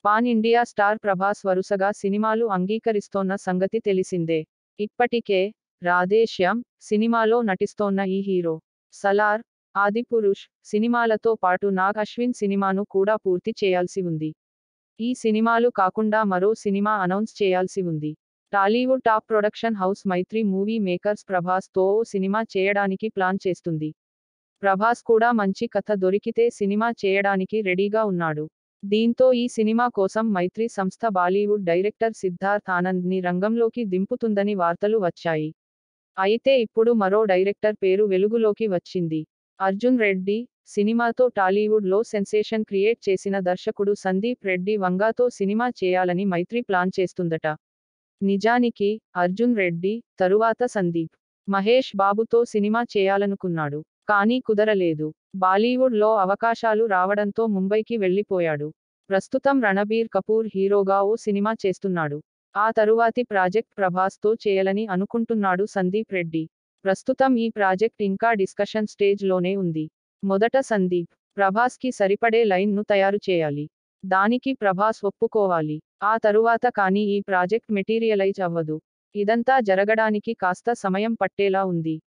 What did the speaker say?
pan India star Prabhas వరుసగా సినిమాలు అంగీకరిస్తోన్న సంగతి తెలిసిందే ఇప్పటికే రాధేశ్యామ్ సినిమాలో నటిస్తోన్న ఈ హీరో సలార్ ఆదిపురుష్ సినిమాలతో పాటు నాగ్ అశ్విన్ సినిమాను కూడా పూర్తి చేయాల్సి ఉంది ఈ సినిమాలు కాకుండా మరో సినిమా అనౌన్స్ చేయాల్సి ఉంది Tollywood top production house Mythri movie makers Prabhas తో ఓ సినిమా చేయడానికి ప్లాన్ చేస్తుంది ప్రభాస్ కూడా మంచి కథ దొరికితే సినిమా చేయడానికి రెడీగా ఉన్నాడు దీంతో ఈ సినిమా కోసం మైత్రి సంస్థ బాలీవుడ్ డైరెక్టర్ సిద్ధార్థ్ ఆనంద్ ని రంగంలోకి దింపుతుందని వార్తలు వచ్చాయి అయితే ఇప్పుడు మరో డైరెక్టర్ పేరు వెలుగులోకి వచ్చింది అర్జున్ రెడ్డి సినిమాతో టాలీవుడ్ లో సెన్సేషన్ క్రియేట్ చేసిన దర్శకుడు సందీప్ రెడ్డి వంగాతో సినిమా చేయాలని మైత్రి ప్లాన్ చేస్తుందట నిజానికి అర్జున్ రెడ్డి తరువాత సందీప్ మహేష్ బాబుతో సినిమా చేయాలనుకున్నాడు కానీ కుదరలేదు బాలీవుడ్ లో అవకాశాలు రావడంతో ముంబైకి వెళ్లిపోయాడు ప్రస్తుతం రణబీర్ కపూర్ హీరోగా ఓ సినిమా చేస్తున్నాడు ఆ తరువాతి ప్రాజెక్ట్ ప్రభాస్ తో చేయాలని అనుకుంటున్నాడు సందీప్ రెడ్డి ప్రస్తుతం ఈ ప్రాజెక్ట్ ఇంకా డిస్కషన్ స్టేజ్ లోనే ఉంది మొదట సందీప్ ప్రభాస్ కి సరిపడే లైన్ ను తయారు చేయాలి దానికి ప్రభాస్ ఒప్పుకోవాలి ఆ తరువాత కానీ ఈ ప్రాజెక్ట్ మెటీరియలైజ్ అవ్వదు ఇదంతా జరగడానికి కాస్త సమయం పట్టేలా ఉంది